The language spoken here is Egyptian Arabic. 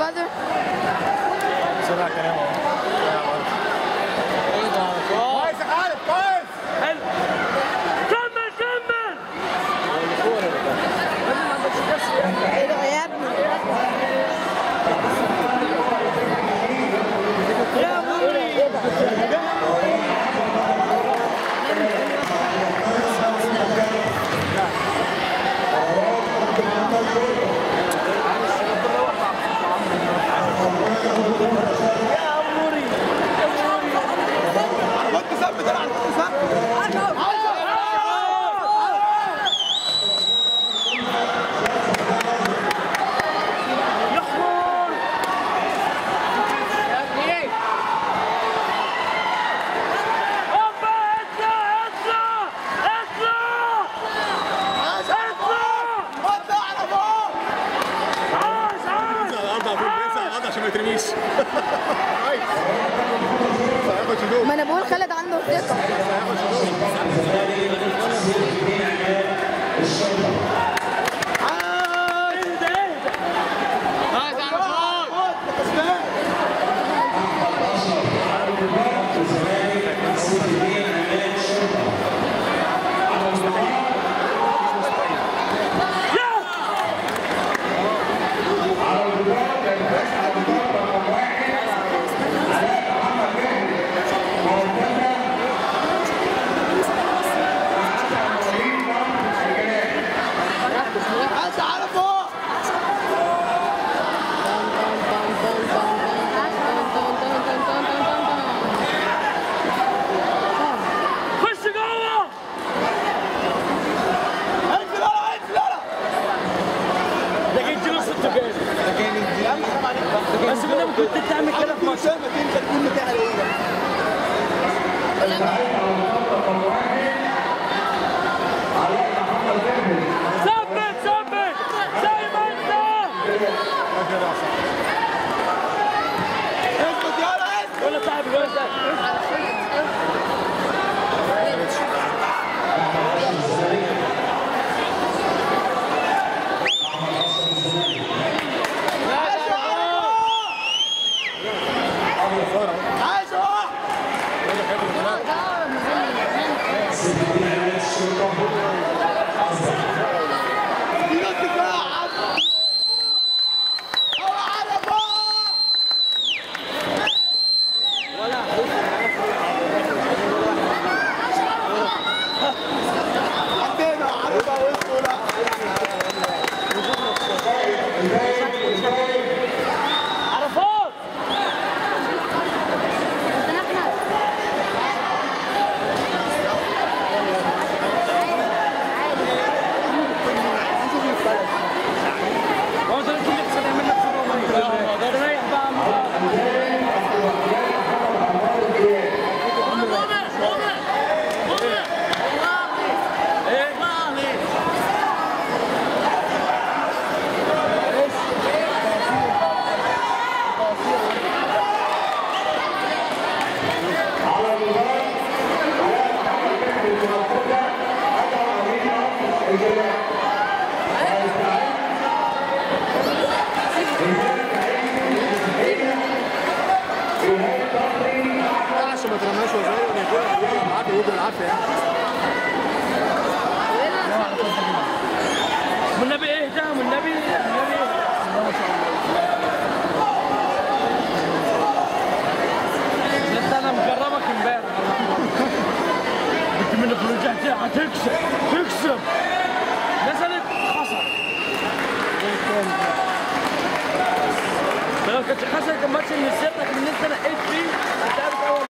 brother. بسرعة كلام كويس يا خالد كويس حلو كمل كمل ايه ده يا ابني كنت ثبت انا كنت ثبت يحمر هوبا اطلع اطلع اطلع اطلع وطي على فوق عاش عاش الارض على طول بينزل على الارض عشان ما يترميش كويس هياخد شدود ما انا بقول خالد عنده ثقة هياخد شدود اهدى اهدى عايز على فوق كسبان يا عايز على فوق خش جوه انزل ورا انزل ورا ده جاي تجيله ست جاي يا عم حرام عليك بس ما كنت تعمل كده في مصر ما انت تكون متاهل ايه ثبت ثبت زي ما انت اثبت يلا اثبت ولا صاحب الولد ده عايز اهو دي الدفاع هو على فوق عدينا عرفها وسطه لا عرفات هو انت لازم تحسن يعمل لك خبر ريح بقى ايه عشان ما ترماش وزي ما يكون بالعافيه يجي بالعافيه يعني والنبي ايه ده والنبي والنبي انت انا مجربك امبارح انت من الفلوجات هتكسب تكسب نزلت خسر لو كانت خسرت الماتش اللي سبتك ان انت نقيت فيه